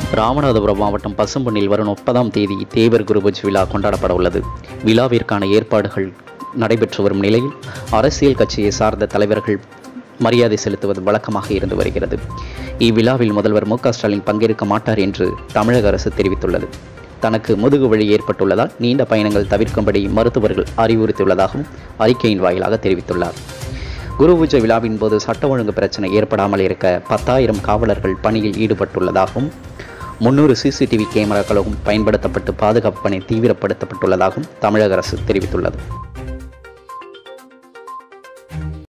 ராமநாதபுரம் மாவட்டம் பசும்பொன்னில் வரும் முப்பதாம் தேதி தேவர் குருபூஜ் விழா கொண்டாடப்பட உள்ளது விழாவிற்கான ஏற்பாடுகள் நடைபெற்று வரும் நிலையில் அரசியல் கட்சியை சார்ந்த தலைவர்கள் மரியாதை செலுத்துவது வழக்கமாக இருந்து வருகிறது இவ்விழாவில் முதல்வர் மு க ஸ்டாலின் பங்கேற்க மாட்டார் என்று தமிழக அரசு தெரிவித்துள்ளது தனக்கு முதுகு வலி ஏற்பட்டுள்ளதால் நீண்ட பயணங்கள் தவிர்க்கும்படி மருத்துவர்கள் அறிவுறுத்தியுள்ளதாகவும் அறிக்கையின் வாயிலாக தெரிவித்துள்ளார் குரு பூஜை விழாவின் போது சட்ட ஒழுங்கு பிரச்சனை ஏற்படாமல் இருக்க பத்தாயிரம் காவலர்கள் பணியில் ஈடுபட்டுள்ளதாகவும் முன்னூறு சிசிடிவி கேமராக்களும் பயன்படுத்தப்பட்டு பாதுகாப்பு பணி தீவிரப்படுத்தப்பட்டுள்ளதாகவும் தமிழக அரசு தெரிவித்துள்ளது